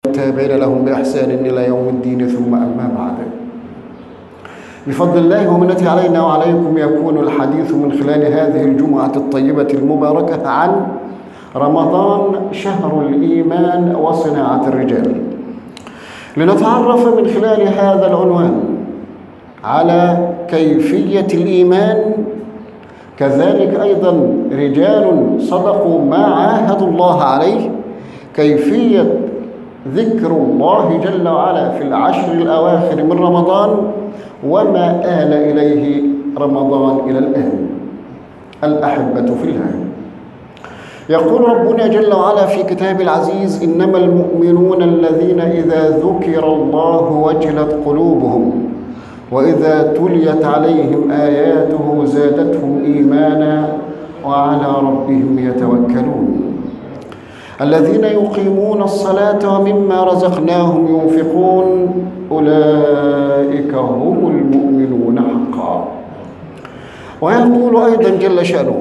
والتابعين لهم بإحسان إلى يوم الدين ثم أما بعد بفضل الله ومنته علينا وعليكم يكون الحديث من خلال هذه الجمعة الطيبة المباركة عن رمضان شهر الإيمان وصناعة الرجال لنتعرف من خلال هذا العنوان على كيفية الإيمان كذلك أيضا رجال صدقوا ما عاهدوا الله عليه كيفية ذكر الله جل وعلا في العشر الأواخر من رمضان وما آل إليه رمضان إلى الآن الأحبة في الله يقول ربنا جل وعلا في كتاب العزيز إنما المؤمنون الذين إذا ذكر الله وجلت قلوبهم وإذا تليت عليهم آياته زادتهم إيمانا وعلى ربهم يتوكلون الذين يقيمون الصلاة ومما رزقناهم ينفقون أولئك هم المؤمنون حقا ويقول أيضا جل شأنه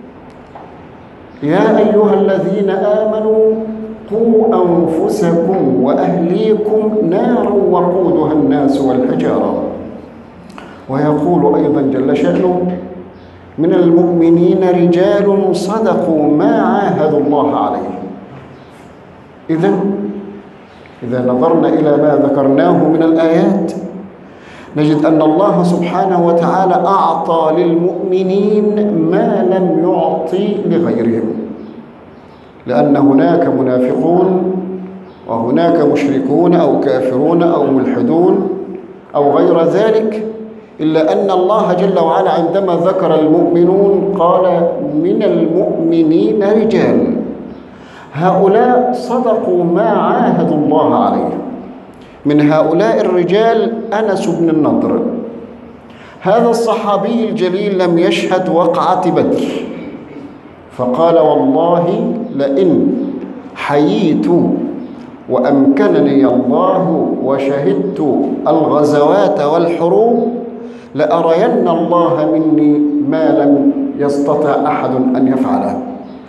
يا أيها الذين آمنوا قوا أنفسكم وأهليكم نارا وقودها الناس والحجارة ويقول أيضا جل شأنه من المؤمنين رجال صدقوا ما عاهدوا الله عليه إذا إذا نظرنا إلى ما ذكرناه من الآيات نجد أن الله سبحانه وتعالى أعطى للمؤمنين ما لم يعطي لغيرهم لأن هناك منافقون وهناك مشركون أو كافرون أو ملحدون أو غير ذلك إلا أن الله جل وعلا عندما ذكر المؤمنون قال من المؤمنين رجال هؤلاء صدقوا ما عاهدوا الله عليه من هؤلاء الرجال أنس بن النضر هذا الصحابي الجليل لم يشهد وقعة بدر فقال والله لئن حييت وأمكنني الله وشهدت الغزوات والحروب لأرين الله مني ما لم يستطع أحد أن يفعله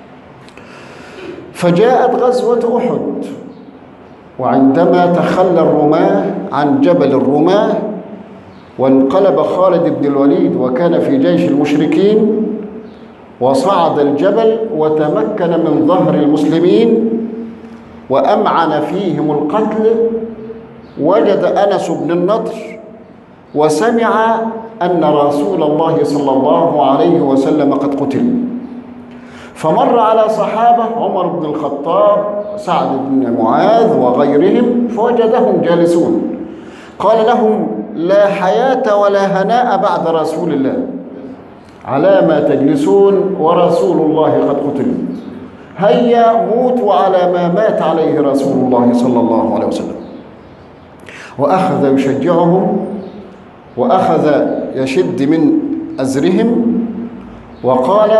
فجاءت غزوة أحد وعندما تخلى الرماة عن جبل الرماة وانقلب خالد بن الوليد وكان في جيش المشركين وصعد الجبل وتمكن من ظهر المسلمين وأمعن فيهم القتل وجد أنس بن النضر وسمع أن رسول الله صلى الله عليه وسلم قد قتل فمر على صحابة عمر بن الخطاب سعد بن معاذ وغيرهم فوجدهم جالسون قال لهم لا حياة ولا هناء بعد رسول الله على ما تجلسون ورسول الله قد قتل هيا موتوا على ما مات عليه رسول الله صلى الله عليه وسلم وأخذ يشجعهم وأخذ يشد من أزرهم وقال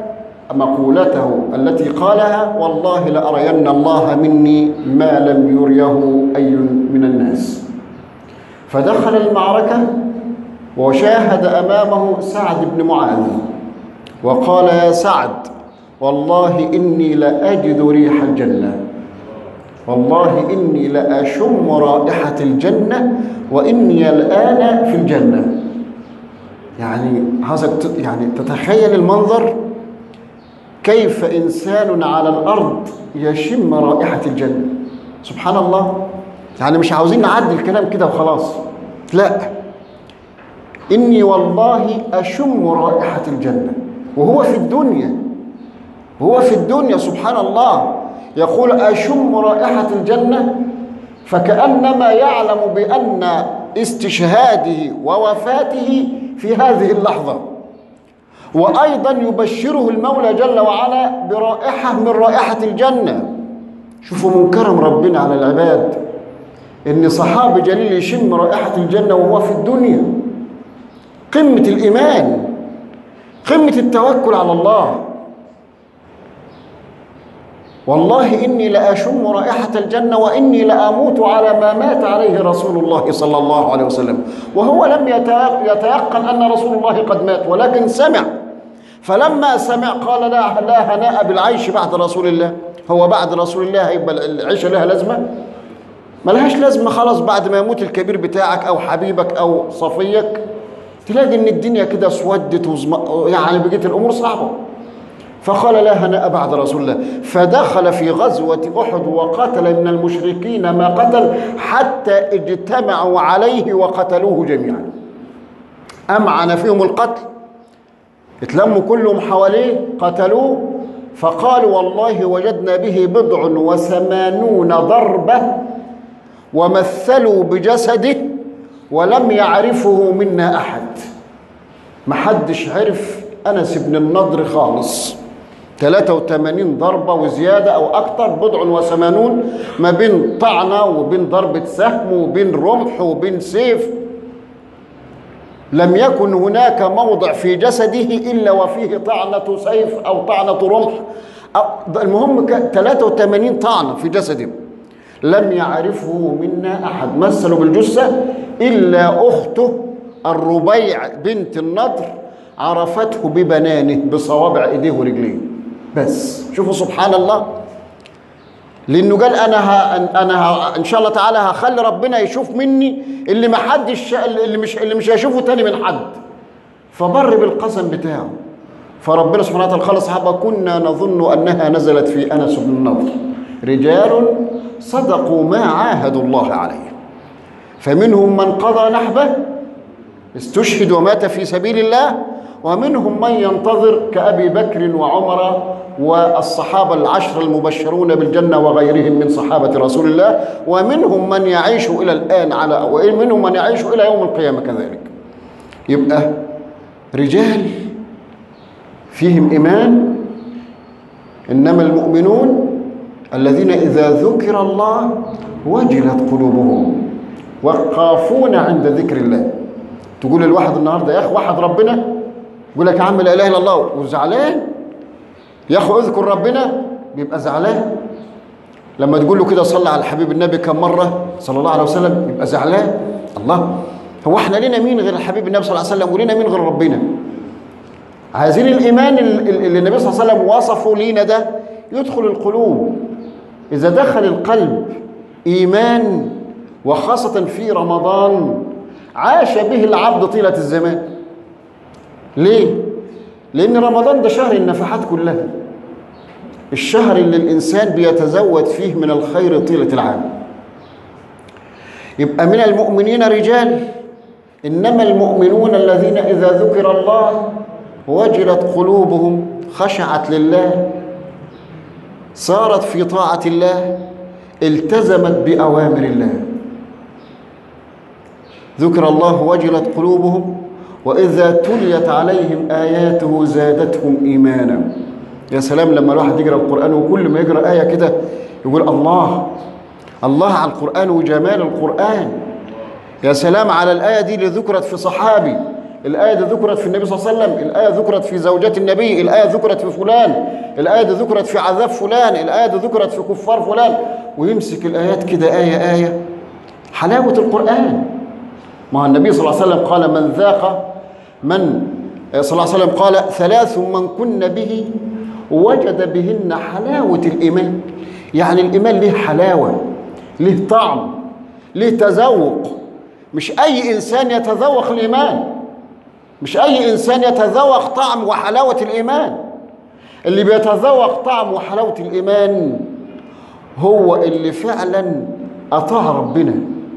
مقولته التي قالها والله لأرين الله مني ما لم يريه أي من الناس فدخل المعركة وشاهد أمامه سعد بن معاذ وقال يا سعد والله إني لأجد ريح الجنة والله إني لأشم رائحة الجنة وإني الآن في الجنة يعني يعني تتخيل المنظر كيف إنسان على الأرض يشم رائحة الجنة سبحان الله يعني مش عاوزين نعدي الكلام كده وخلاص لا إني والله أشم رائحة الجنة وهو في الدنيا وهو في الدنيا سبحان الله يقول أشم رائحة الجنة فكأنما يعلم بأن استشهاده ووفاته في هذه اللحظة وأيضا يبشره المولى جل وعلا برائحة من رائحة الجنة شوفوا من كرم ربنا على العباد إن صحابي جليل يشم رائحة الجنة وهو في الدنيا قمة الإيمان قمة التوكل على الله والله إني لأشم رائحة الجنة وإني لأموت على ما مات عليه رسول الله صلى الله عليه وسلم وهو لم يتيقن أن رسول الله قد مات ولكن سمع فلما سمع قال لا لا هناء بالعيش بعد رسول الله هو بعد رسول الله هيبقى العيش لها لازمة ملهاش لازمة خلاص بعد ما يموت الكبير بتاعك أو حبيبك أو صفيك تلاقي إن الدنيا كده اسودت وزم... يعني بقيت الأمور صعبة فقال لا هناء بعد رسول الله فدخل في غزوة أحد وقتل من المشركين ما قتل حتى اجتمعوا عليه وقتلوه جميعا أمعن فيهم القتل اتلموا كلهم حواليه قتلوه فقالوا والله وجدنا به بضع وثمانون ضربة ومثلوا بجسده ولم يعرفه منا أحد محدش عرف أنس بن النضر خالص 83 ضربة وزيادة أو أكثر بضع وثمانون ما بين طعنة وبين ضربة سهم وبين رمح وبين سيف لم يكن هناك موضع في جسده إلا وفيه طعنة سيف أو طعنة رمح أو- المهم ك- 83 طعنة في جسده لم يعرفه منا أحد مثلوا بالجثة إلا أخته الربيع بنت النضر عرفته ببنانه بصوابع إيديه ورجليه بس شوفوا سبحان الله لانه قال انا ه... انا ه... ان شاء الله تعالى هخلي ربنا يشوف مني اللي ما حدش اللي مش اللي مش هيشوفه تاني من حد فبر بالقسم بتاعه فربنا سبحانه وتعالى قال الصحابه كنا نظن انها نزلت في انس بن النضر رجال صدقوا ما عاهدوا الله عليه فمنهم من قضى نحبه استشهد ومات في سبيل الله ومنهم من ينتظر كأبي بكر وعمر والصحابة العشر المبشرون بالجنة وغيرهم من صحابة رسول الله ومنهم من يعيش إلى الآن على ومنهم من يعيش إلى يوم القيامة كذلك يبقى رجال فيهم إيمان إنما المؤمنون الذين إذا ذكر الله وجلت قلوبهم وقافون عند ذكر الله تقول للواحد النهارده يا اخي واحد ربنا يقول لك يا عم لا اله الا الله وزعلان يا اخي اذكر ربنا بيبقى زعلان لما تقول له كده صلى على الحبيب النبي كم مره صلى الله عليه وسلم يبقى زعلان الله هو احنا لنا مين غير الحبيب النبي صلى الله عليه وسلم ولنا مين غير ربنا عايزين الايمان اللي النبي صلى الله عليه وسلم وصفه لينا ده يدخل القلوب اذا دخل القلب ايمان وخاصه في رمضان عاش به العبد طيلة الزمان ليه؟ لأن رمضان ده شهر النفحات كلها الشهر اللي الإنسان بيتزود فيه من الخير طيلة العام يبقى من المؤمنين رجال إنما المؤمنون الذين إذا ذكر الله وجلت قلوبهم خشعت لله صارت في طاعة الله التزمت بأوامر الله ذكر الله وجلت قلوبهم وإذا تليت عليهم آياته زادتهم إيمانا يا سلام لما الواحد يقرأ القرآن وكل ما يقرأ آية كده يقول الله الله على القرآن وجمال القرآن يا سلام على الآية دي اللي ذكرت في صحابي الآية دي ذكرت في النبي صلى الله عليه وسلم الآية ذكرت في زوجات النبي الآية ذكرت في فلان الآية دي ذكرت في عذاب فلان الآية دي ذكرت في كفار فلان ويمسك الآيات كده آية آية حلاوة القرآن ما النبي صلى الله عليه وسلم قال من ذاق من صلى الله عليه وسلم قال ثلاث من كن به وجد بهن حلاوة الإيمان يعني الإيمان له حلاوة له طعم له تذوق مش أي إنسان يتذوق الإيمان مش أي إنسان يتذوق طعم وحلاوة الإيمان اللي بيتذوق طعم وحلاوة الإيمان هو اللي فعلا أطاع ربنا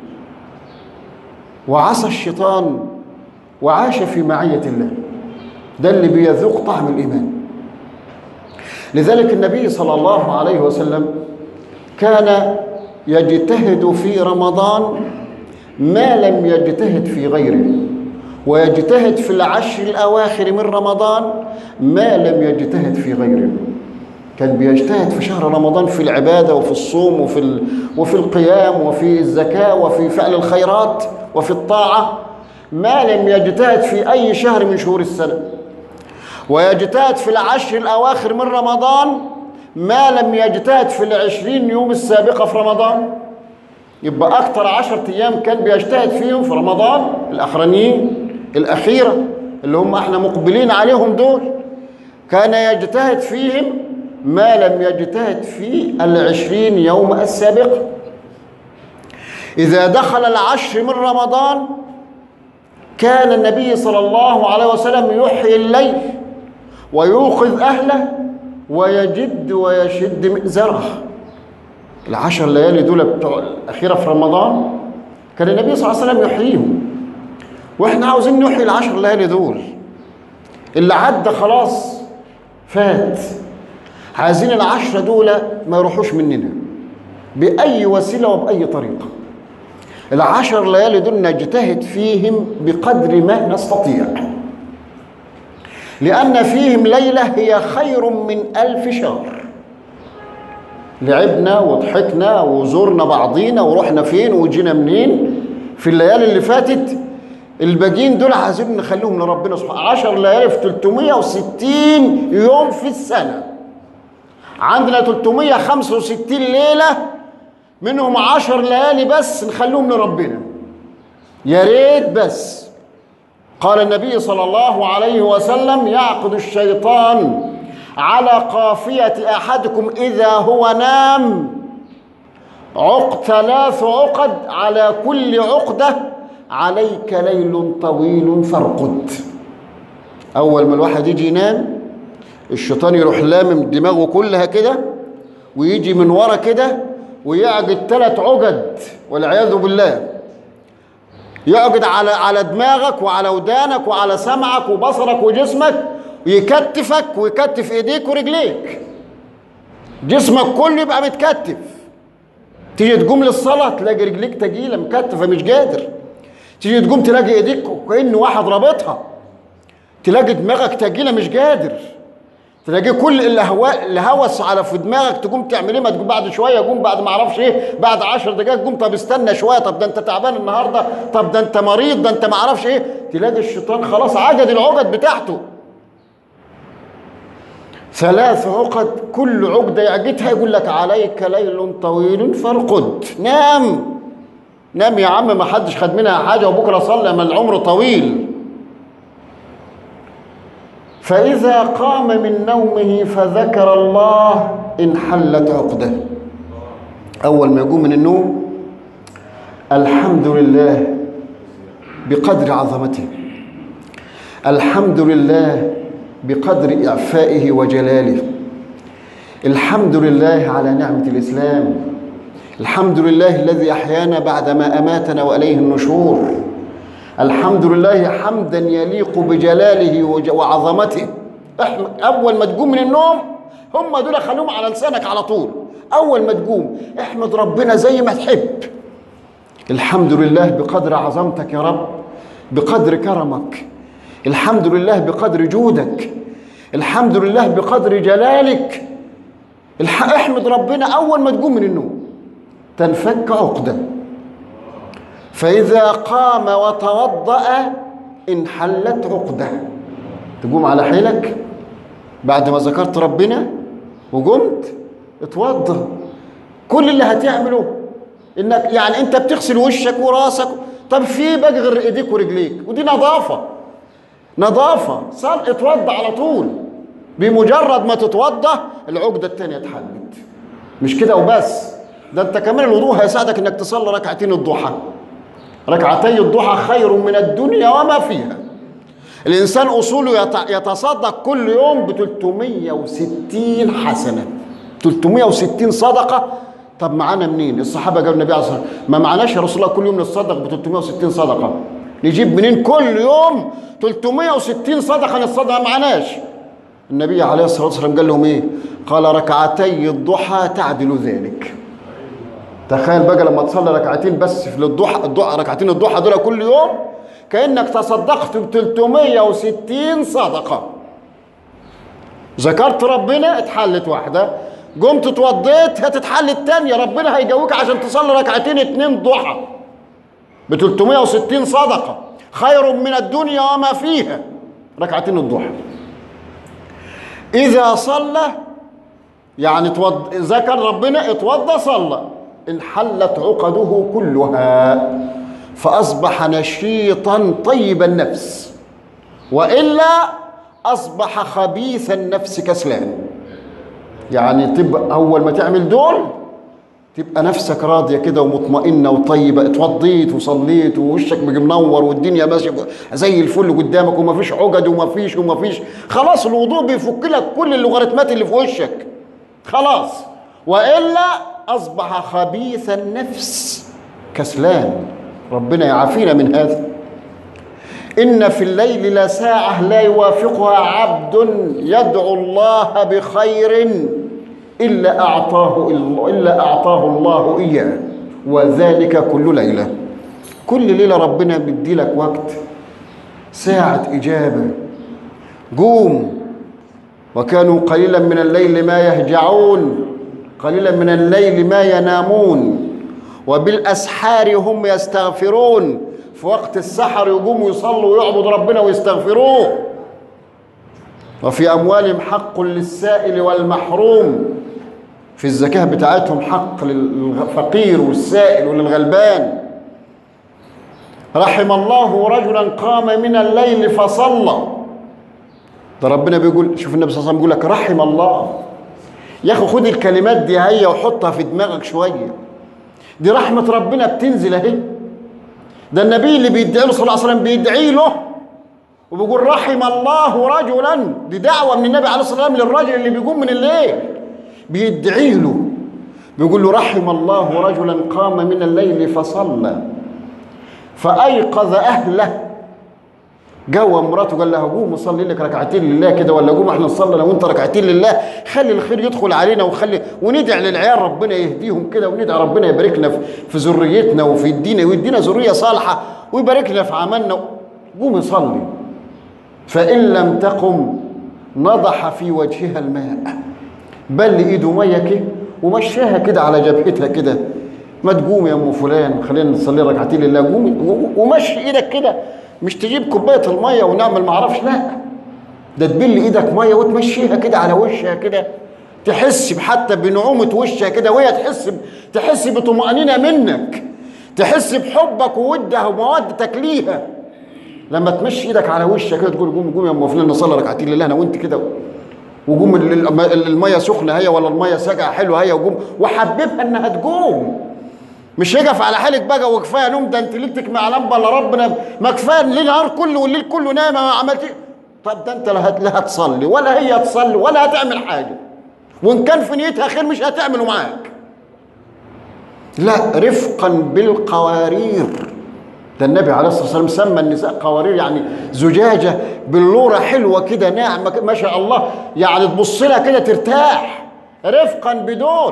وعصى الشيطان وعاش في معية الله ده اللي بيذوق طعم الإيمان لذلك النبي صلى الله عليه وسلم كان يجتهد في رمضان ما لم يجتهد في غيره ويجتهد في العشر الأواخر من رمضان ما لم يجتهد في غيره كان بيجتهد في شهر رمضان في العبادة وفي الصوم وفي, ال... وفي القيام وفي الزكاة وفي فعل الخيرات وفي الطاعة ما لم يجتهد في أي شهر من شهور السنة ويجتهد في العشر الأواخر من رمضان ما لم يجتهد في العشرين يوم السابقة في رمضان يبقى أكثر عشرة أيام كان بيجتهد فيهم في رمضان الأخرانيين الأخيرة اللي هم احنا مقبلين عليهم دول كان يجتهد فيهم ما لم يجتهد في العشرين يوم السابقة إذا دخل العشر من رمضان كان النبي صلى الله عليه وسلم يحيي الليل ويوقظ أهله ويجد ويشد مئزره العشر ليالي دول بتوع الأخيرة في رمضان كان النبي صلى الله عليه وسلم يحييهم واحنا عاوزين نحيي العشر ليالي دول اللي عدى خلاص فات عايزين العشرة دول ما يروحوش مننا بأي وسيلة وبأي طريقة العشر ليالي دول نجتهد فيهم بقدر ما نستطيع لأن فيهم ليلة هي خير من ألف شهر لعبنا وضحكنا وزورنا بعضينا ورحنا فين وجينا منين في الليالي اللي فاتت الباقيين دول عايزين نخليهم لربنا سبحانه 10 ليالي في 360 يوم في السنة عندنا 365 ليلة منهم 10 ليالي بس نخليهم لربنا يا ريت بس قال النبي صلى الله عليه وسلم يعقد الشيطان على قافية أحدكم إذا هو نام عق ثلاث عقد على كل عقدة عليك ليل طويل فارقد أول ما الواحد يجي ينام الشيطان يروح لامم دماغه كلها كده ويجي من ورا كده ويعقد ثلاث عقد والعياذ بالله يعقد على على دماغك وعلى ودانك وعلى سمعك وبصرك وجسمك ويكتفك ويكتف ايديك ورجليك جسمك كله يبقى متكتف تيجي تقوم للصلاة تلاقي رجليك تقيلة مكتفة مش قادر تيجي تقوم تلاقي ايديك كأن واحد رابطها تلاقي دماغك تقيلة مش قادر تلاقي كل الهواء الهوس على في دماغك تقوم تعمل ايه ما تقوم بعد شويه قوم بعد ما اعرفش ايه بعد 10 دقائق قوم طب استنى شويه طب ده انت تعبان النهارده طب ده انت مريض ده انت ما اعرفش ايه تلاقي الشيطان خلاص عجد العقد بتاعته ثلاث عقد كل عقده يعقدها يقول لك عليك ليل طويل فارقد نام نام يا عم ما حدش خد منها حاجه وبكره صلي ما العمر طويل فإذا قام من نومه فذكر الله انحلت عقده أول ما يقوم من النوم الحمد لله بقدر عظمته الحمد لله بقدر إعفائه وجلاله الحمد لله على نعمة الإسلام الحمد لله الذي أحيانا بعدما أماتنا وإليه النشور الحمد لله حمدا يليق بجلاله وعظمته اول ما تقوم من النوم هم دول خلوهم على لسانك على طول اول ما تقوم احمد ربنا زي ما تحب الحمد لله بقدر عظمتك يا رب بقدر كرمك الحمد لله بقدر جودك الحمد لله بقدر جلالك احمد ربنا اول ما تقوم من النوم تنفك عقده فإذا قام وتوضأ انحلت عقده تقوم على حيلك بعد ما ذكرت ربنا وقمت اتوضى كل اللي هتعمله انك يعني انت بتغسل وشك وراسك طب في بقى غير ايديك ورجليك ودي نظافه نظافه صار اتوضى على طول بمجرد ما تتوضى العقده الثانيه اتحلت مش كده وبس ده انت كمان الوضوء هيساعدك انك تصلي ركعتين الضحى ركعتي الضحى خير من الدنيا وما فيها الإنسان أصوله يتصدق كل يوم ب 360 حسنة 360 صدقة طب معانا منين؟ الصحابة قالوا النبي عليه الصلاة والسلام ما معناش يا رسول الله كل يوم نتصدق ب 360 صدقة نجيب منين كل يوم 360 صدقة نتصدق ما معناش النبي عليه الصلاة والسلام قال لهم إيه؟ قال ركعتي الضحى تعدل ذلك تخيل بقى لما تصلي ركعتين بس في الضحى الضحى ركعتين الضحى دول كل يوم كانك تصدقت ب 360 صدقه ذكرت ربنا اتحلت واحده قمت اتوضيت هتتحل الثانيه ربنا هيجويك عشان تصلي ركعتين اتنين ضحى ب 360 صدقه خير من الدنيا وما فيها ركعتين الضحى اذا صلى يعني توض... ذكر ربنا اتوضى صلى انحلت عقده كلها فأصبح نشيطا طيب النفس وإلا أصبح خبيث النفس كسلان يعني تبقى أول ما تعمل دول تبقى نفسك راضية كده ومطمئنة وطيبة اتوضيت وصليت ووشك منور والدنيا ماشية زي الفل قدامك ومفيش عقد ومفيش ومفيش خلاص الوضوء بيفك لك كل اللوغاريتمات اللي في وشك خلاص وإلا أصبح خبيث النفس كسلان ربنا يعافينا من هذا إن في الليل لساعة لا يوافقها عبد يدعو الله بخير إلا أعطاه إلا أعطاه الله إياه وذلك كل ليلة كل ليلة ربنا بيدي لك وقت ساعة إجابة قوم وكانوا قليلا من الليل ما يهجعون قليلا من الليل ما ينامون وبالأسحار هم يستغفرون في وقت السحر يقوموا يصلوا ويعبدوا ربنا ويستغفروه وفي أموالهم حق للسائل والمحروم في الزكاة بتاعتهم حق للفقير والسائل وللغلبان رحم الله رجلا قام من الليل فصلى ده ربنا بيقول شوف النبي صلى الله عليه وسلم بيقول لك رحم الله يا اخي خد الكلمات دي هي وحطها في دماغك شويه دي رحمه ربنا بتنزل اهي ده النبي اللي بيدعي له صلى الله عليه وسلم بيدعي له وبيقول رحم الله رجلا دي دعوه من النبي عليه الصلاه والسلام للراجل اللي بيقوم من الليل بيدعي له بيقول له رحم الله رجلا قام من الليل فصلى فايقظ اهله جوه مراته قال لها قوم نصلي لك ركعتين لله كده ولا قوم احنا نصلي لو انت ركعتين لله خلي الخير يدخل علينا وخلي وندعي للعيال ربنا يهديهم كده وندعي ربنا يباركنا في, في ذريتنا وفي الدين ويدينا ذريه صالحه ويبارك لنا في عملنا قوم صلي فان لم تقم نضح في وجهها الماء بل ايده ميه كده ومشاها كده على جبهتها كده ما تقوم يا ام فلان خلينا نصلي ركعتين لله قومي ومشي ايدك كده مش تجيب كوبايه الميه ونعمل ما اعرفش لا ده تبل ايدك ميه وتمشيها كده على وشها كده تحس حتى بنعومه وشها كده وهي تحس تحس بطمانينه منك تحس بحبك وودها ومودتك ليها لما تمشي ايدك على وشها كده تقول قوم قوم يا ام فلان نصلي ركعتين لله انا وانت كده وقوم الميه سخنه هي ولا الميه ساقعه حلوه هي وقوم وحببها انها تقوم مش يقف على حالك بقى وكفايه نوم ده انت ليلتك مع لمبه الا ربنا ما كفايه الليل نهار كله والليل كله نايمه ما عملت طب ده انت لا هتصلي ولا هي تصلي ولا هتعمل حاجه وان كان في نيتها خير مش هتعمله معاك لا رفقا بالقوارير ده النبي عليه الصلاه والسلام سمى النساء قوارير يعني زجاجه بلوره حلوه كده ناعمه ما شاء الله يعني تبص لها كده ترتاح رفقا بدول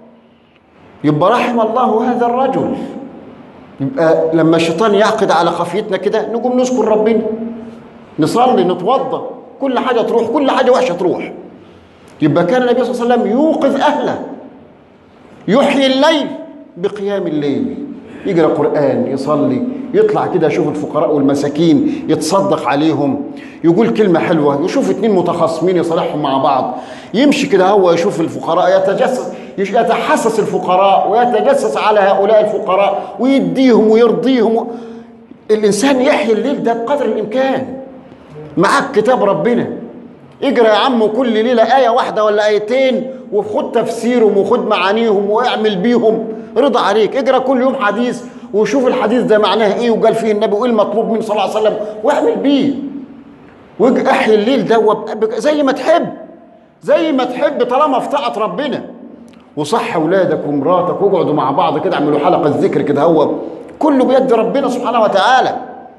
يبقى رحم الله هذا الرجل يبقى لما الشيطان يعقد على خفيتنا كده نقوم نذكر ربنا نصلي نتوضا كل حاجه تروح كل حاجه وحشه تروح يبقى كان النبي صلى الله عليه وسلم يوقظ اهله يحيي الليل بقيام الليل يقرا قران يصلي يطلع كده يشوف الفقراء والمساكين يتصدق عليهم يقول كلمة حلوة يشوف اتنين متخاصمين يصالحهم مع بعض يمشي كده هو يشوف الفقراء يتجسس يتحسس الفقراء ويتجسس على هؤلاء الفقراء ويديهم ويرضيهم الإنسان يحيي الليل ده بقدر الإمكان معاك كتاب ربنا اقرا يا عم كل ليلة آية واحدة ولا آيتين وخد تفسيرهم وخد معانيهم واعمل بيهم رضا عليك اقرا كل يوم حديث وشوف الحديث ده معناه ايه وقال فيه النبي وايه المطلوب منه صلى الله عليه وسلم واعمل بيه واحيي الليل ده زي ما تحب زي ما تحب طالما في طاعه ربنا وصح اولادك ومراتك واقعدوا مع بعض كده اعملوا حلقه ذكر كده هو كله بيد ربنا سبحانه وتعالى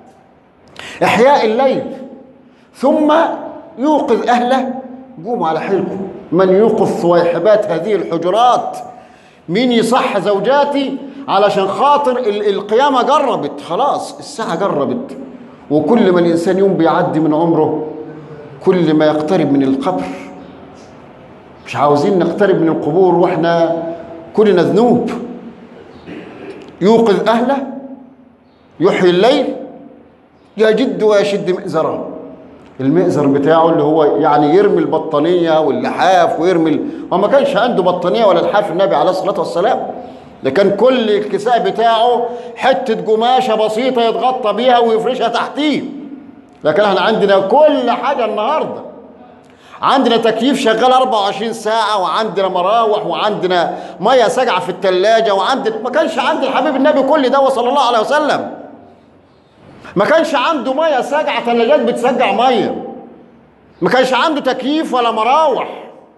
احياء الليل ثم يوقظ اهله قوموا على حيلكم من يوقظ صويحبات هذه الحجرات مين يصح زوجاتي علشان خاطر القيامة قربت خلاص الساعة قربت وكل ما الإنسان يوم بيعدي من عمره كل ما يقترب من القبر مش عاوزين نقترب من القبور واحنا كلنا ذنوب يوقظ أهله يحيي الليل يجد ويشد مئزره المئزر بتاعه اللي هو يعني يرمي البطانية واللحاف ويرمي ال... هو ما كانش عنده بطانية ولا لحاف النبي عليه الصلاة والسلام ده كان كل الكساء بتاعه حتة قماشة بسيطة يتغطى بيها ويفرشها تحتيه لكن احنا عندنا كل حاجة النهاردة عندنا تكييف شغال 24 ساعة وعندنا مراوح وعندنا مية ساقعة في التلاجة وعندنا ما كانش عند الحبيب النبي كل ده صلى الله عليه وسلم ما كانش عنده مية ساقعة تلاجات بتسقع مية ما كانش عنده تكييف ولا مراوح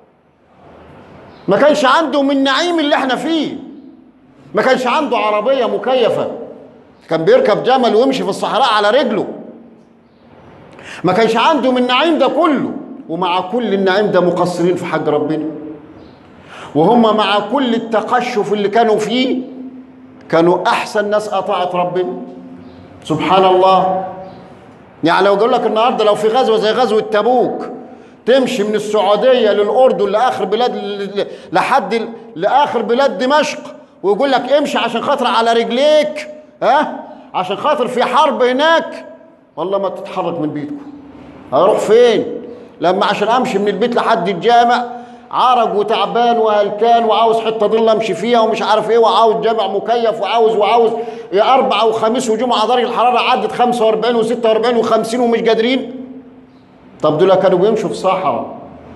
ما كانش عنده من النعيم اللي احنا فيه ما كانش عنده عربية مكيفة كان بيركب جمل ويمشي في الصحراء على رجله ما كانش عنده من النعيم ده كله ومع كل النعيم ده مقصرين في حق ربنا وهم مع كل التقشف اللي كانوا فيه كانوا احسن ناس اطاعت ربنا سبحان الله يعني لو اقول لك النهارده لو في غزوه زي غزوه تبوك تمشي من السعوديه للاردن لاخر بلاد لحد لاخر بلاد دمشق ويقول لك امشي عشان خاطر على رجليك ها عشان خاطر في حرب هناك والله ما تتحرك من بيتكم هروح فين لما عشان امشي من البيت لحد الجامع عرج وتعبان وهلكان وعاوز حته ضل امشي فيها ومش عارف ايه وعاوز جامع مكيف وعاوز وعاوز يا اربع وخميس وجمعه درجه الحراره عدت 45 و46 و50 ومش قادرين طب دول كانوا بيمشوا في صحراء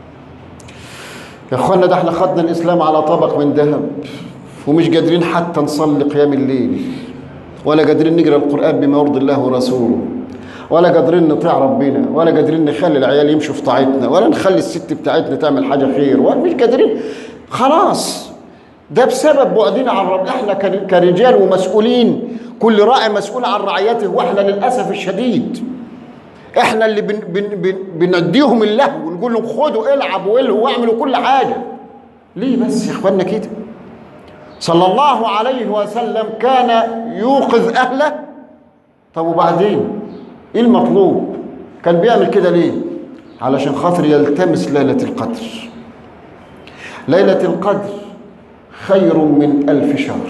يا اخوانا ده احنا خدنا الاسلام على طبق من ذهب ومش قادرين حتى نصلي قيام الليل ولا قادرين نقرا القران بما يرضي الله ورسوله ولا قادرين نطيع ربنا ولا قادرين نخلي العيال يمشوا في طاعتنا ولا نخلي الست بتاعتنا تعمل حاجه خير ولا مش قادرين خلاص ده بسبب بعدنا عن رب احنا كرجال ومسؤولين كل راعي مسؤول عن رعيته واحنا للاسف الشديد احنا اللي بن بن بن بنديهم اللهو ونقول لهم خدوا العبوا والهوا واعملوا كل حاجه ليه بس يا اخوانا كده صلى الله عليه وسلم كان يوقظ اهله طب وبعدين ايه المطلوب كان بيعمل كده ليه علشان خاطر يلتمس ليلة القدر ليلة القدر خير من ألف شهر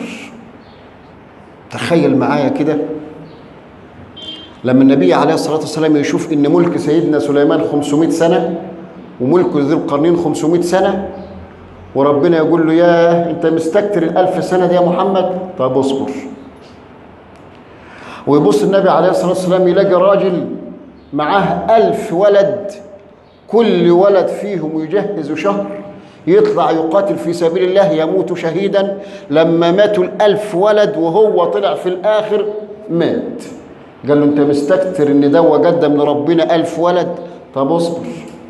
تخيل معايا كده لما النبي عليه الصلاة والسلام يشوف إن ملك سيدنا سليمان 500 سنة وملك ذي القرنين 500 سنة وربنا يقول له يا أنت مستكتر الألف سنة دي يا محمد طب اصبر ويبص النبي عليه الصلاة والسلام يلاقي راجل معاه ألف ولد كل ولد فيهم يجهز شهر يطلع يقاتل في سبيل الله يموت شهيدا لما ماتوا الألف ولد وهو طلع في الآخر مات قال له أنت مستكتر إن ده قدم لربنا ألف ولد طب اصبر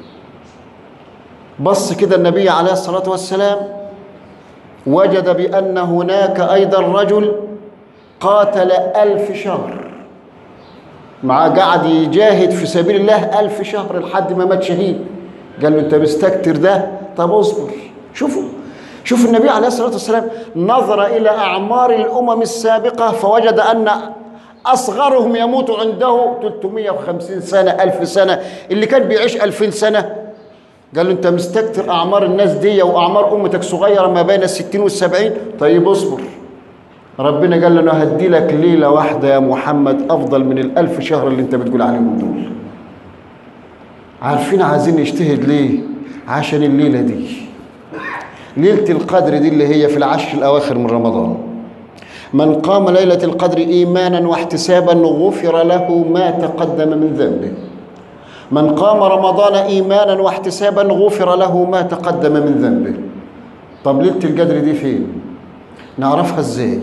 بص كده النبي عليه الصلاة والسلام وجد بأن هناك أيضا رجل قاتل ألف شهر مع قعد يجاهد في سبيل الله ألف شهر لحد ما مات شهيد قال له أنت مستكتر ده طب اصبر شوفوا شوف النبي عليه الصلاة والسلام نظر إلى أعمار الأمم السابقة فوجد أن أصغرهم يموت عنده 350 سنة ألف سنة اللي كان بيعيش 2000 سنة قال له أنت مستكتر أعمار الناس دي وأعمار أمتك صغيرة ما بين الستين والسبعين طيب اصبر ربنا قال له انا هدي لك ليله واحده يا محمد افضل من الالف شهر اللي انت بتقول عليهم دول عارفين عايزين نجتهد ليه عشان الليله دي ليله القدر دي اللي هي في العشر الاواخر من رمضان من قام ليله القدر ايمانا واحتسابا غفر له ما تقدم من ذنبه من قام رمضان ايمانا واحتسابا غفر له ما تقدم من ذنبه طب ليله القدر دي فين نعرفها ازاي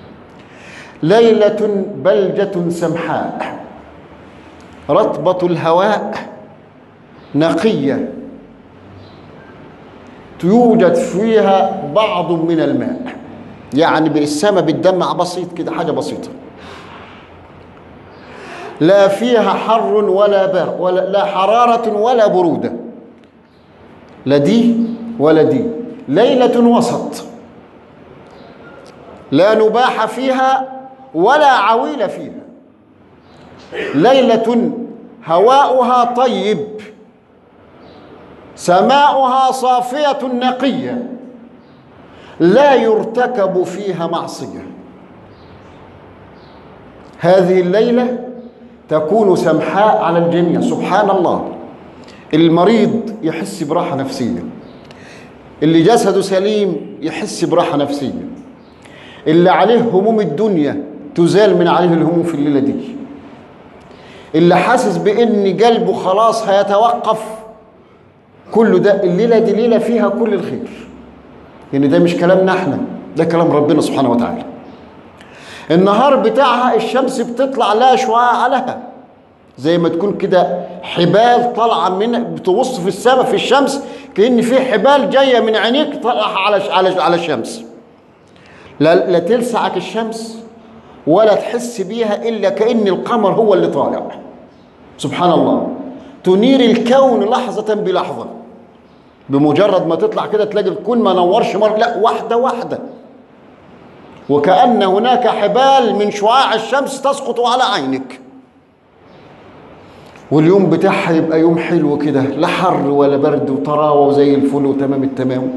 ليلة بلجة سمحاء رطبة الهواء نقية يوجد فيها بعض من الماء يعني بالسماء بتدمع بسيط كده حاجة بسيطة لا فيها حر ولا بر ولا لا حرارة ولا برودة لا دي ولا دي ليلة وسط لا نباح فيها ولا عويل فيها ليلة هواؤها طيب سماؤها صافية نقية لا يرتكب فيها معصية هذه الليلة تكون سمحاء على الجميع سبحان الله المريض يحس براحة نفسية اللي جسده سليم يحس براحة نفسية اللي عليه هموم الدنيا تزال من عليه الهموم في الليلة دي اللي حاسس بان قلبه خلاص هيتوقف كله ده الليلة دي ليلة فيها كل الخير يعني ده مش كلامنا احنا ده كلام ربنا سبحانه وتعالى النهار بتاعها الشمس بتطلع لها شعاع لها زي ما تكون كده حبال طالعه من بتبص في السماء في الشمس كأن في حبال جايه من عينيك طالعه على على على الشمس لا لا تلسعك الشمس ولا تحس بيها الا كأن القمر هو اللي طالع سبحان الله تنير الكون لحظة بلحظة بمجرد ما تطلع كده تلاقي الكون ما نورش مرة لا واحدة واحدة وكأن هناك حبال من شعاع الشمس تسقط على عينك واليوم بتاعها يبقى يوم حلو كده لا حر ولا برد وطراوة وزي الفل وتمام التمام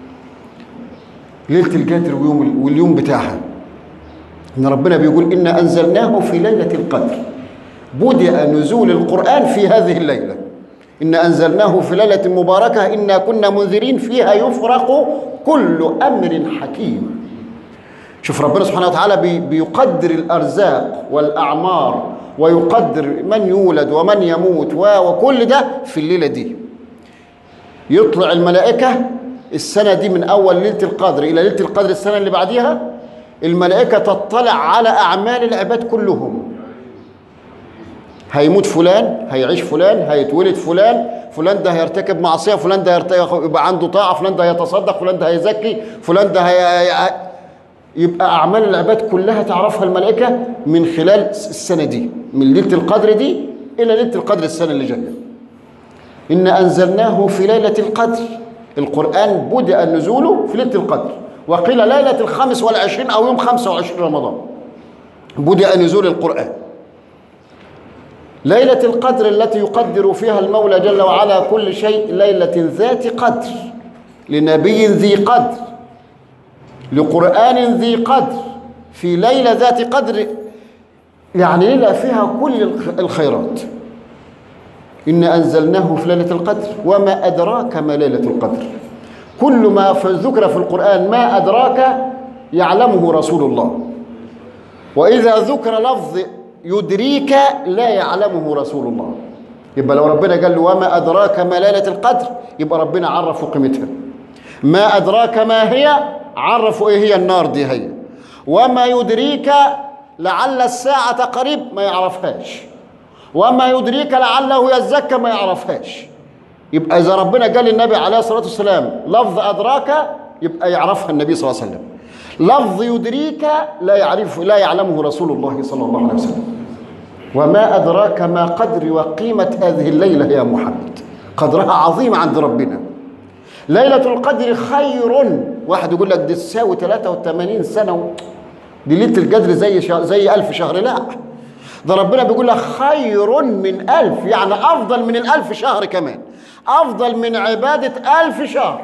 ليلة القدر ويوم واليوم بتاعها إن ربنا بيقول إنا أنزلناه في ليلة القدر بدأ نزول القرآن في هذه الليلة إنا أنزلناه في ليلة مباركة إنا كنا منذرين فيها يفرق كل أمر حكيم شوف ربنا سبحانه وتعالى بي بيقدر الأرزاق والأعمار ويقدر من يولد ومن يموت وكل ده في الليلة دي يطلع الملائكة السنة دي من أول ليلة القدر إلى ليلة القدر السنة اللي بعديها الملائكة تطلع على أعمال العباد كلهم هيموت فلان هيعيش فلان هيتولد فلان فلان ده هيرتكب معصية فلان ده يبقى عنده طاعة فلان ده هيتصدق فلان ده هيزكي فلان ده هي... يبقى أعمال العباد كلها تعرفها الملائكة من خلال السنة دي من ليلة القدر دي إلى ليلة القدر السنة اللي جاية إن أنزلناه في ليلة القدر القرآن بدأ نزوله في ليلة القدر وقيل ليلة الخامس والعشرين أو يوم خمسة وعشرين رمضان بدأ نزول القرآن ليلة القدر التي يقدر فيها المولى جل وعلا كل شيء ليلة ذات قدر لنبي ذي قدر لقرآن ذي قدر في ليلة ذات قدر يعني ليلة فيها كل الخيرات إن أنزلناه في ليلة القدر وما أدراك ما ليلة القدر كل ما ذكر في القرآن ما أدراك يعلمه رسول الله وإذا ذكر لفظ يدريك لا يعلمه رسول الله يبقى لو ربنا قال له وما أدراك ما ليلة القدر يبقى ربنا عرفه قيمتها ما أدراك ما هي عرفوا إيه هي النار دي هي وما يدريك لعل الساعة قريب ما يعرفهاش وما يدريك لعله يزكى ما يعرفهاش يبقى إذا ربنا قال للنبي عليه الصلاة والسلام لفظ أدراك يبقى يعرفها النبي صلى الله عليه وسلم لفظ يدريك لا يعرف لا يعلمه رسول الله صلى الله عليه وسلم وما أدراك ما قدر وقيمة هذه الليلة يا محمد قدرها عظيم عند ربنا ليلة القدر خير واحد يقول لك دي تساوي 83 سنة دي ليلة القدر زي شهر زي ألف شهر لا ده ربنا بيقول لك خير من ألف يعني أفضل من الألف شهر كمان أفضل من عبادة ألف شهر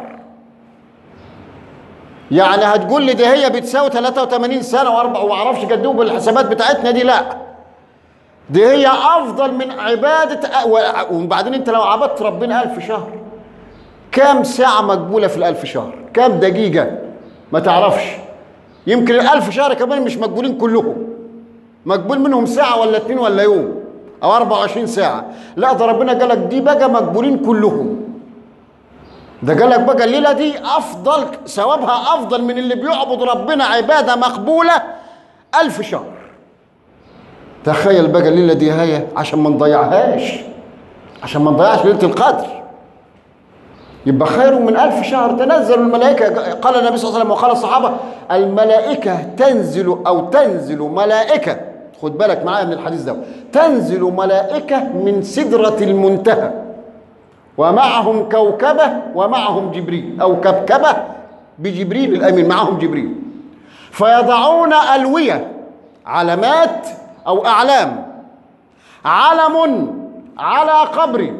يعني هتقول لي دي هي بتساوي 83 سنة وأربع ومعرفش قد بالحسابات بتاعتنا دي لا دي هي أفضل من عبادة وبعدين أنت لو عبدت ربنا ألف شهر كام ساعة مقبولة في الألف شهر كام دقيقة ما تعرفش يمكن الألف شهر كمان مش مقبولين كلهم مقبول منهم ساعة ولا اتنين ولا يوم أو 24 ساعة لا ده ربنا قال لك دي بقى مقبولين كلهم ده قال لك بقى الليلة دي أفضل ثوابها أفضل من اللي بيعبد ربنا عبادة مقبولة ألف شهر تخيل بقى الليلة دي هي عشان ما نضيعهاش عشان ما نضيعش ليلة القدر يبقى خير من ألف شهر تنزل الملائكة قال النبي صلى الله عليه وسلم وقال الصحابة الملائكة تنزل أو تنزل ملائكة خد بالك معايا من الحديث ده تنزل ملائكة من سدرة المنتهى ومعهم كوكبة ومعهم جبريل أو كبكبة بجبريل الأمين معهم جبريل فيضعون ألوية علامات أو أعلام علم على قبر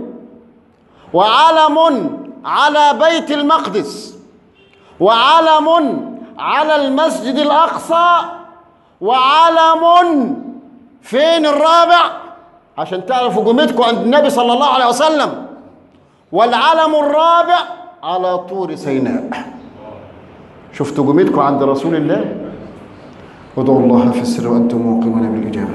وعلم على بيت المقدس وعلم على المسجد الأقصى وعلم فين الرابع عشان تعرفوا قيمتكم عند النبي صلى الله عليه وسلم والعلم الرابع على طور سيناء شفتوا قيمتكم عند رسول الله ادعوا الله في السر وانتم موقنون بالاجابه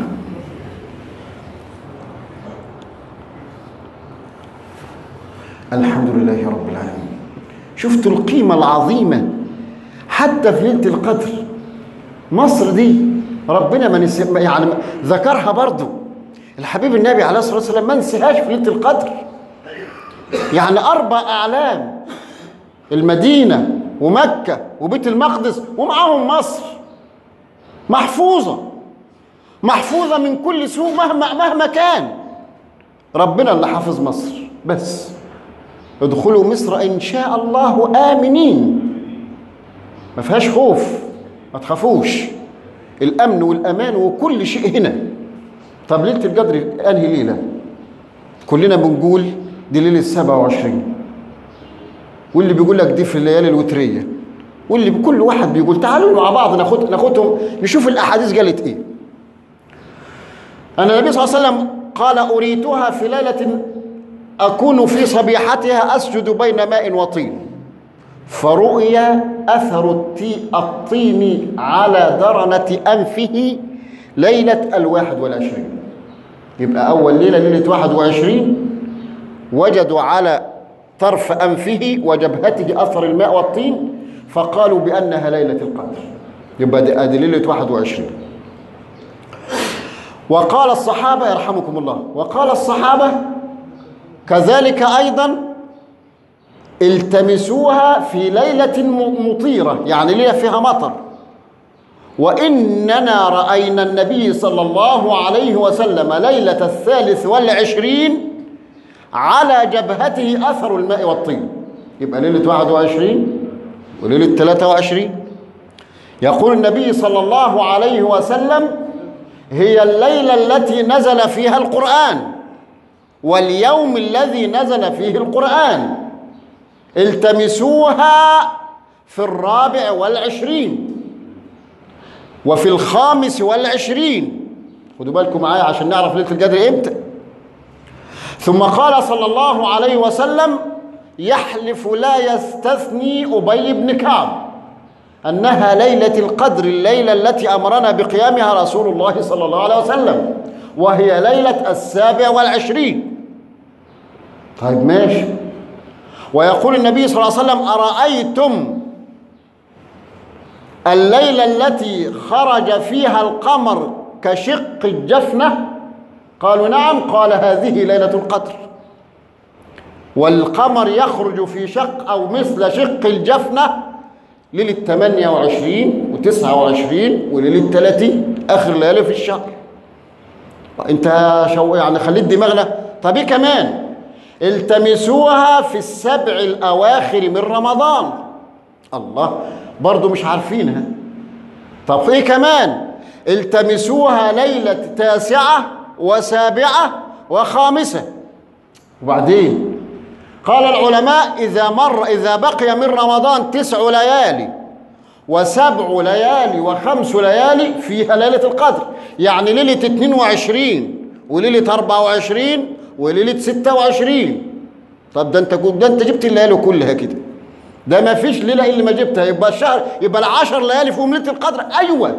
الحمد لله رب العالمين شفتوا القيمة العظيمة حتى في ليلة القدر مصر دي ربنا ما نسي يعني ذكرها برضو الحبيب النبي عليه الصلاة والسلام ما نسيهاش في ليلة القدر يعني أربع أعلام المدينة ومكة وبيت المقدس ومعاهم مصر محفوظة محفوظة من كل سوء مهما مهما كان ربنا اللي حافظ مصر بس ادخلوا مصر إن شاء الله آمنين ما فيهاش خوف ما تخافوش الأمن والأمان وكل شيء هنا طب ليلة القدر أنهي ليلة كلنا بنقول دي ليلة 27 واللي بيقول لك دي في الليالي الوترية واللي كل واحد بيقول تعالوا مع بعض ناخد ناخدهم نشوف الأحاديث قالت إيه أن النبي صلى الله عليه وسلم قال أريتها في ليلة أكون في صبيحتها أسجد بين ماء وطين فرؤي أثر التي الطين على درنة أنفه ليلة الواحد والعشرين يبقى أول ليلة ليلة واحد وعشرين وجدوا على طرف أنفه وجبهته أثر الماء والطين فقالوا بأنها ليلة القدر يبقى دي ادي ليلة 21 وقال الصحابة يرحمكم الله وقال الصحابة كذلك أيضا التمسوها في ليلة مطيرة يعني ليلة فيها مطر وإننا رأينا النبي صلى الله عليه وسلم ليلة الثالث والعشرين على جبهته أثر الماء والطين يبقى ليلة 21 وليلة 23 يقول النبي صلى الله عليه وسلم هي الليلة التي نزل فيها القرآن واليوم الذي نزل فيه القرآن التمسوها في الرابع والعشرين وفي الخامس والعشرين خدوا بالكم معايا عشان نعرف ليلة القدر امتى ثم قال صلى الله عليه وسلم يحلف لا يستثني أبي بن كعب أنها ليلة القدر الليلة التي أمرنا بقيامها رسول الله صلى الله عليه وسلم وهي ليلة السابع والعشرين طيب ماشي ويقول النبي صلى الله عليه وسلم أرأيتم الليلة التي خرج فيها القمر كشق الجفنة قالوا نعم قال هذه ليلة القدر والقمر يخرج في شق أو مثل شق الجفنة ليلة 28 و29 وليلة 30 آخر ليالي في الشهر أنت شو يعني خليت دماغنا طب إيه كمان التمسوها في السبع الأواخر من رمضان الله برضو مش عارفينها طب إيه كمان التمسوها ليلة تاسعة وسابعة وخامسة وبعدين قال العلماء إذا مر إذا بقي من رمضان تسع ليالي وسبع ليالي وخمس ليالي فيها ليلة القدر يعني ليلة 22 وليلة 24 وليلة 26 طب ده انت ده انت جبت الليالي كلها كده ده ما فيش ليلة اللي ما جبتها يبقى الشهر يبقى العشر ليالي فيهم ليلة القدر أيوه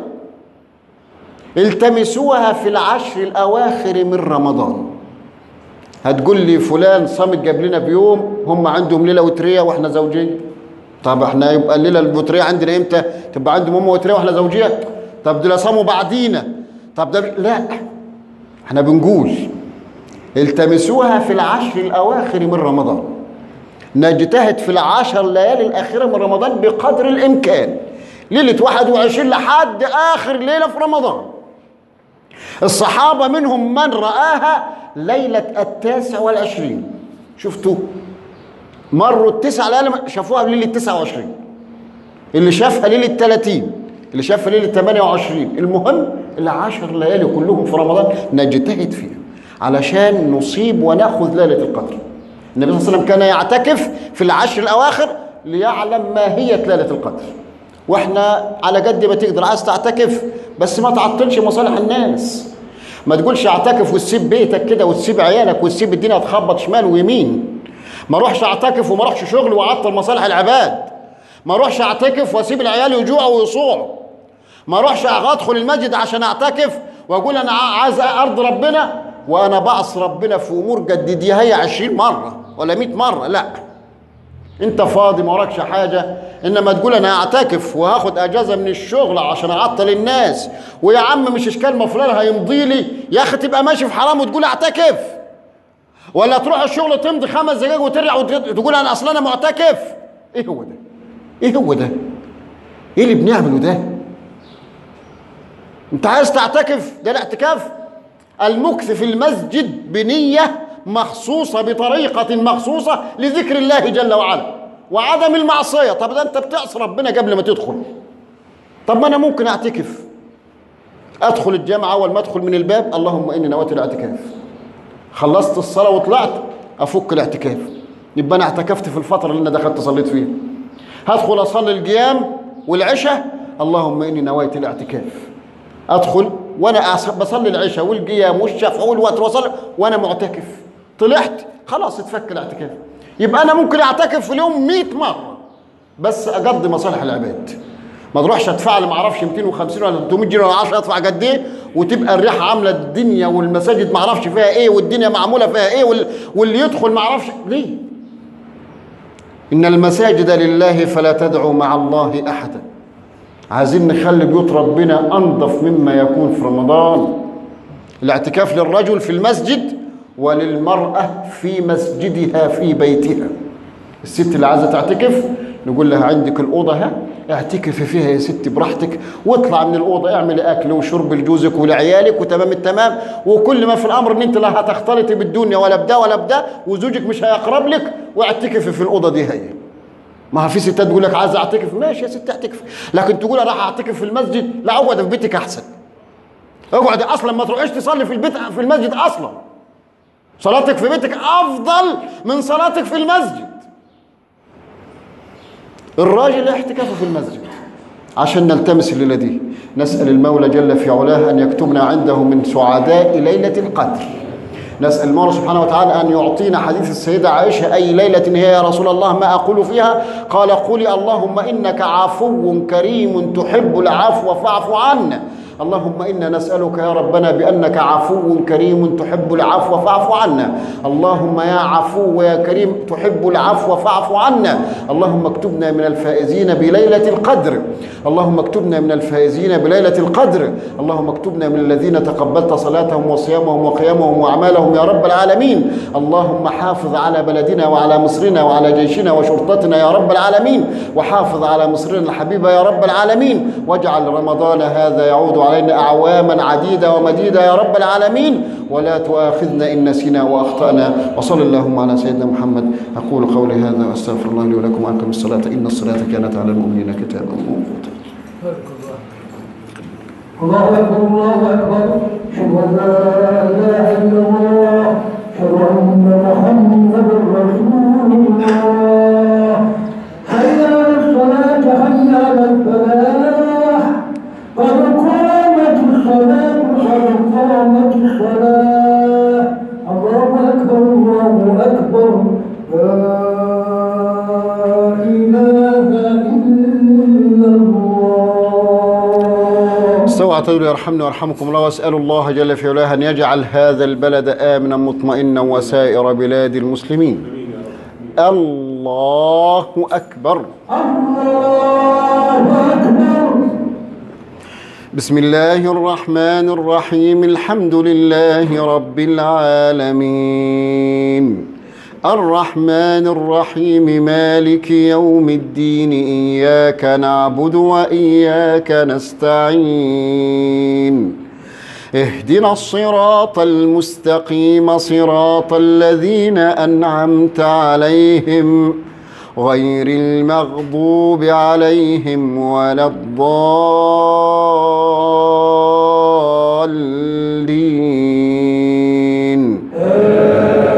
التمسوها في العشر الأواخر من رمضان هتقول لي فلان صامت جاب لنا بيوم هم عندهم ليله وتريه واحنا زوجيه طب احنا يبقى الليله الوتريه عندنا امتى تبقى عندهم هم وتريه واحنا زوجيه طب دول صاموا بعدينا طب ده لا احنا بنقول التمسوها في العشر الاواخر من رمضان نجتهد في العشر ليالي الاخيره من رمضان بقدر الامكان ليله 21 لحد اخر ليله في رمضان الصحابة منهم من رآها ليلة التاسع والعشرين شفتوا مروا التسع ليالي شافوها ليلة 29 اللي شافها ليلة 30 اللي شافها ليلة 28 المهم العشر ليالي كلهم في رمضان نجتهد فيها علشان نصيب وناخذ ليلة القدر النبي صلى الله عليه وسلم كان يعتكف في العشر الأواخر ليعلم ماهية ليلة القدر واحنا على قد ما تقدر عايز تعتكف بس ما تعطلش مصالح الناس ما تقولش اعتكف وتسيب بيتك كده وتسيب عيالك وتسيب الدنيا تخبط شمال ويمين ما اروحش اعتكف وما اروحش شغل واعطل مصالح العباد ما اروحش اعتكف واسيب العيال يجوعوا ويصوعوا ما اروحش ادخل المسجد عشان اعتكف واقول انا عايز ارض ربنا وانا بعص ربنا في امور جدديها هي 20 مره ولا مئة مرة لا انت فاضي ما وراكش حاجة انما تقول انا هعتكف وهاخد اجازة من الشغل عشان اعطل الناس ويا عم مش اشكال مفرر هيمضي لي يا اخي تبقى ماشي في حرام وتقول اعتكف ولا تروح الشغل تمضي خمس دقايق وترجع وتقول انا اصلا انا معتكف ايه هو ده ايه هو ده ايه اللي بنعمله ده انت عايز تعتكف ده الاعتكاف المكث في المسجد بنية مخصوصة بطريقة مخصوصة لذكر الله جل وعلا وعدم المعصية طب ده انت بتعصي ربنا قبل ما تدخل طب ما انا ممكن اعتكف ادخل الجامعة اول ما ادخل من الباب اللهم اني نويت الاعتكاف خلصت الصلاة وطلعت افك الاعتكاف يبقى انا اعتكفت في الفترة اللي انا دخلت صليت فيها هدخل اصلي القيام والعشاء اللهم اني نويت الاعتكاف ادخل وانا أعص- بصلي العشاء والقيام والشفع والوتر وصلي وانا معتكف طلعت خلاص اتفك الاعتكاف يبقى انا ممكن اعتكف في اليوم 100 مره بس اقضي مصالح العباد ما تروحش ادفع لي ما اعرفش 250 ولا 300 جنيه ولا 10 ادفع قد ايه وتبقى الريحه عامله الدنيا والمساجد ما اعرفش فيها ايه والدنيا معموله فيها ايه وال- واللي يدخل ما اعرفش ليه ان المساجد لله فلا تدعوا مع الله احدا عايزين نخلي بيوت ربنا انظف مما يكون في رمضان الاعتكاف للرجل في المسجد وللمرأة في مسجدها في بيتها الست اللي عايزة تعتكف نقول لها عندك الأوضة ها اعتكفي فيها يا ستي براحتك واطلع من الأوضة اعملي أكل وشرب لجوزك ولعيالك وتمام التمام وكل ما في الأمر إن أنت لا هتختلطي بالدنيا ولا بدا ولا بدا وزوجك مش هيقرب لك واعتكفي في الأوضة دي هي ما في ستات تقول لك عايز اعتكف ماشي يا ست اعتكف لكن تقول انا راح اعتكف في المسجد لا اقعد في بيتك احسن اقعد اصلا ما تروحش تصلي في البيت في المسجد اصلا صلاتك في بيتك افضل من صلاتك في المسجد الراجل احتكافه في المسجد عشان نلتمس الليله دي نسال المولى جل في علاه ان يكتبنا عنده من سعداء ليله القدر نسال المولى سبحانه وتعالى ان يعطينا حديث السيده عائشه اي ليله هي يا رسول الله ما اقول فيها قال قولي اللهم انك عفو كريم تحب العفو فاعف عنا اللهم انا نسالك يا ربنا بانك عفو كريم تحب العفو فاعف عنا اللهم يا عفو يا كريم تحب العفو فاعف عنا اللهم اكتبنا من الفائزين بليله القدر اللهم اكتبنا من الفائزين بليله القدر اللهم اكتبنا من الذين تقبلت صلاتهم وصيامهم وقيامهم واعمالهم يا رب العالمين اللهم حافظ على بلدنا وعلى مصرنا وعلى جيشنا وشرطتنا يا رب العالمين وحافظ على مصرنا الحبيبه يا رب العالمين واجعل رمضان هذا يعود علينا اعواما عديده ومديده يا رب العالمين ولا تؤاخذنا ان نسينا واخطانا وصل اللهم على سيدنا محمد اقول قولي هذا واستغفر الله لي ولكم واقم الصلاه ان الصلاه كانت على المؤمنين كتابا موقوتا الله أكبر الله أكبر أشهد أن لا إله إلا الله أشهد أن محمدا رسول الله حي على الصلاة حي على الفلاح قد قامت الصلاة قد قامت الصلاة الله أكبر الله أكبر لا إله إلا الله استوى اعتدلوا يرحمني ويرحمكم الله واسال الله جل في علاه ان يجعل هذا البلد امنا مطمئنا وسائر بلاد المسلمين الله اكبر الله أكبر بسم الله الرحمن الرحيم الحمد لله رب العالمين الرحمن الرحيم مالك يوم الدين إياك نعبد وإياك نستعين اهدنا الصراط المستقيم صراط الذين أنعمت عليهم غير المغضوب عليهم ولا الضالين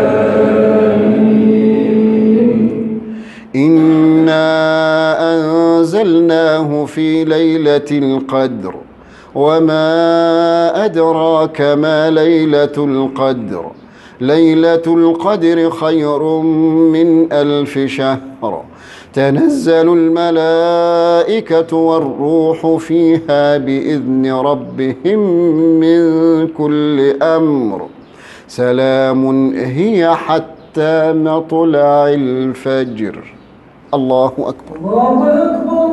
إنا أنزلناه في ليلة القدر وما أدراك ما ليلة القدر ليلة القدر خير من ألف شهر تنزل الملائكة والروح فيها بإذن ربهم من كل أمر سلام هي حتى حتى مطلع الفجر الله أكبر الله أكبر